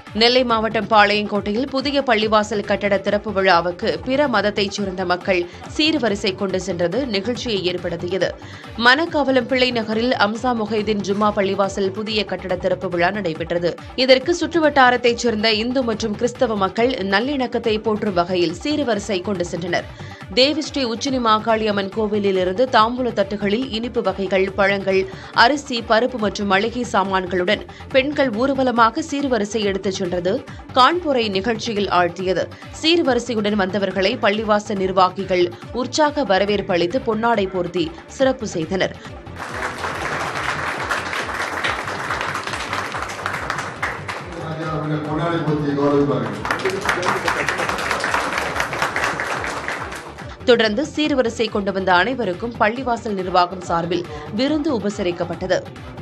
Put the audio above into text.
நெல்லை மாவட்டம் பாளையங்கோட்டையில் புதிய பள்ளிவாசல் கட்டட திறப்பு விழாவுக்கு பிற மதத்தைச் சேர்ந்த மக்கள் சீர்வரிசை கொண்டு சென்றது நிகழ்ச்சியை ஏற்படுத்தியது மணக்காவலம் பிள்ளை நகரில் அம்சா முஹைதீன் ஜும்மா பள்ளிவாசல் புதிய கட்டட திறப்பு விழா நடைபெற்றது இதற்கு சுற்றுவட்டாரத்தைச் சேர்ந்த இந்து மற்றும் கிறிஸ்தவ மக்கள் நல்லிணக்கத்தை போற்றும் வகையில் சீர்வரிசை கொண்டு சென்றனர் தேவிஸ்ரீ உச்சினி மாகாளி அம்மன் கோவிலிலிருந்து தாம்பூல தட்டுகளில் இனிப்பு வகைகள் பழங்கள் அரிசி பருப்பு மற்றும் மளிகை சாமான்களுடன் பெண்கள் ஊர்வலமாக சீர்வரிசை எடுத்துச் சென்றது கான்பூரை நிகழ்ச்சியில் ஆழ்த்தியது சீர்வரிசையுடன் வந்தவர்களை பள்ளிவாச நிர்வாகிகள் உற்சாக வரவேற்பு அளித்து பொன்னாடை போர்த்தி சிறப்பு செய்தனர் அவர்கள் கொண்டாடி போற்றி கௌரவிப்பார்கள் தொடர்ந்து சீர்வரிசை கொண்டு வந்த அனைவருக்கும் பள்ளிவாசல் நிர்வாகம் சார்பில் விருந்து உபசரிக்கப்பட்டது